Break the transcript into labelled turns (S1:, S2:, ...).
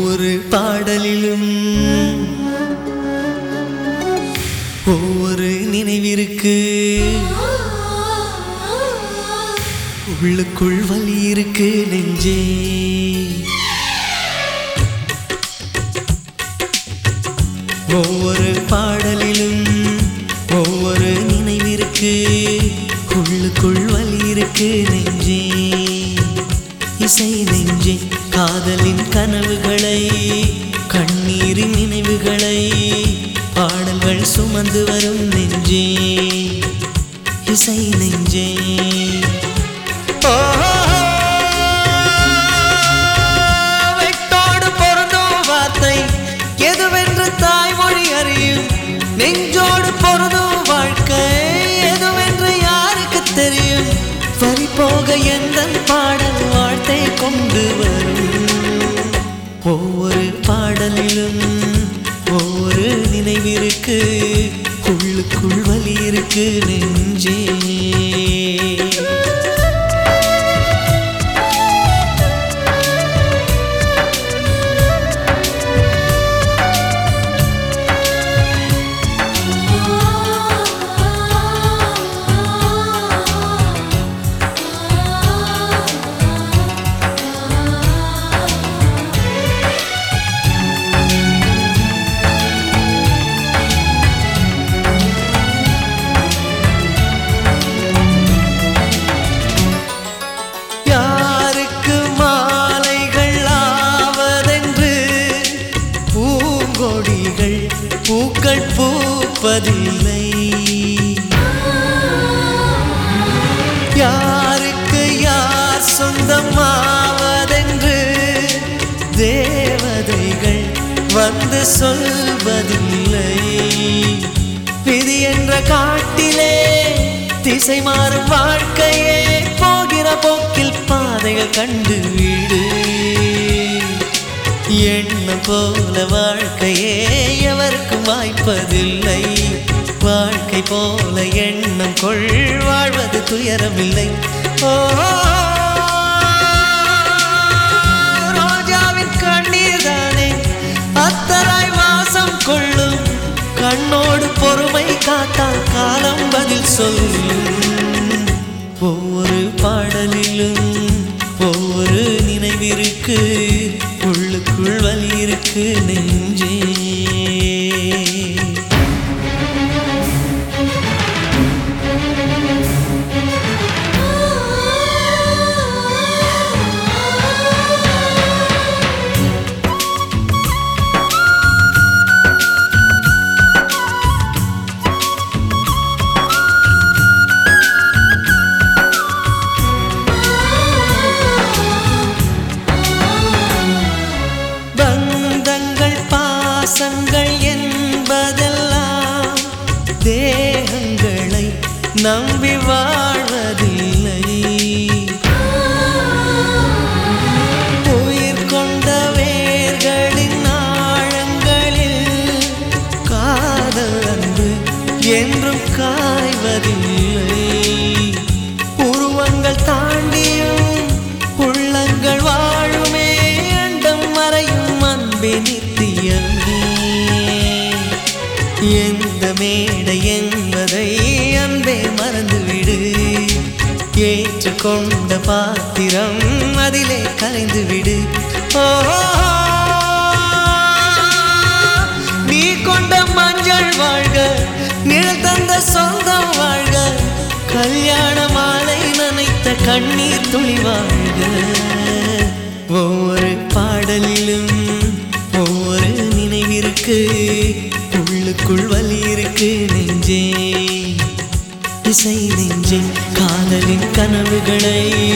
S1: ஒவ்வொரு பாடலிலும் ஒவ்வொரு நினைவிற்கு உள்ளுக்குள் வலி இருக்கு நெஞ்சே ஒவ்வொரு பாடலிலும் ஒவ்வொரு நினைவிற்கு உள்ளுக்குள் வலி இருக்கு நெஞ்சே இசை நெஞ்சே காதலின் கனவுகளை கண்ணீரின் நினைவுகளை பாடல்கள் சுமந்து வரும் நெஞ்சே இசை நெஞ்சே ஓ, வெட்டோடு பொருந்தும் வார்த்தை எதுவென்று தாய்மொழி அறியும் நெஞ்சோடு பொருந்தும் வாழ்க்கை எதுவென்று யாருக்கு தெரியும் வரி போக எந்த பாடல் வாழ்த்தை கொண்டு வரும் ஒவ்வொரு பாடலிலும் ஒவ்வொரு நினைவிற்கு உள்ளுக்குள் வலி இருக்கு நெஞ்சே யாருக்கு மாலைகள் ஆவதென்று பூங்கொடிகள் பூக்கள் பூப்பதில்லை யாருக்கு யார் சொந்தமாவதென்று தேவதைகள் வந்து சொல்வதில்லை விதி என்ற காட்டிலே திசை மாறும் வாழ்க்கையே போகிற போக்கில் பாதைகள் கண்டு வீடு எண்ணம் போல வாழ்க்கையே எவருக்கும் வாய்ப்பதில்லை வாழ்க்கை போல எண்ணம் கொள் வாழ்வது துயரமில்லை ஓ ரோஜாவின் கண்ணீர் தானே அத்தராய் வாசம் கொள்ளும் கண்ணோடு பொறுமை காத்தால் காலம் பதில் சொல்லும் ஒவ்வொரு பாடலிலும் ஒவ்வொரு நினைவிற்கு உள்ளுக்குள் வலி இருக்கு நெஞ்சே பந்தங்கள் பாசங்கள் என்பதெல்லாம் தேகங்களை நம்பி வாழ்வதில்லை உயிர் கொண்ட வேர்களின் ஆழங்களில் காதல் அன்பு என்றும் காய்வதில்லை உருவங்கள் தாண்டியும் உள்ளங்கள் வாழுமே அண்டம் மறையும் அன்பே நித்தியமே எந்த மேடை என்பதை அன்பே மறந்துவிடு ஏற்றுக்கொண்ட பாத்திரம் அதிலே கலைந்து விடு ஓ நீ கொண்ட மஞ்சள் வாழ்க நிழல் தந்த சொந்தம் வாழ்க கல்யாண மாலை நனைத்த கண்ணீர் துளி வாழ்க ஒவ்வொரு பாடலிலும் ஒவ்வொரு நினைவிற்கு உள்ளுக்குள் வலி இருக்கு நெஞ்சே இசை நெஞ்சே காதலின் கனவுகளை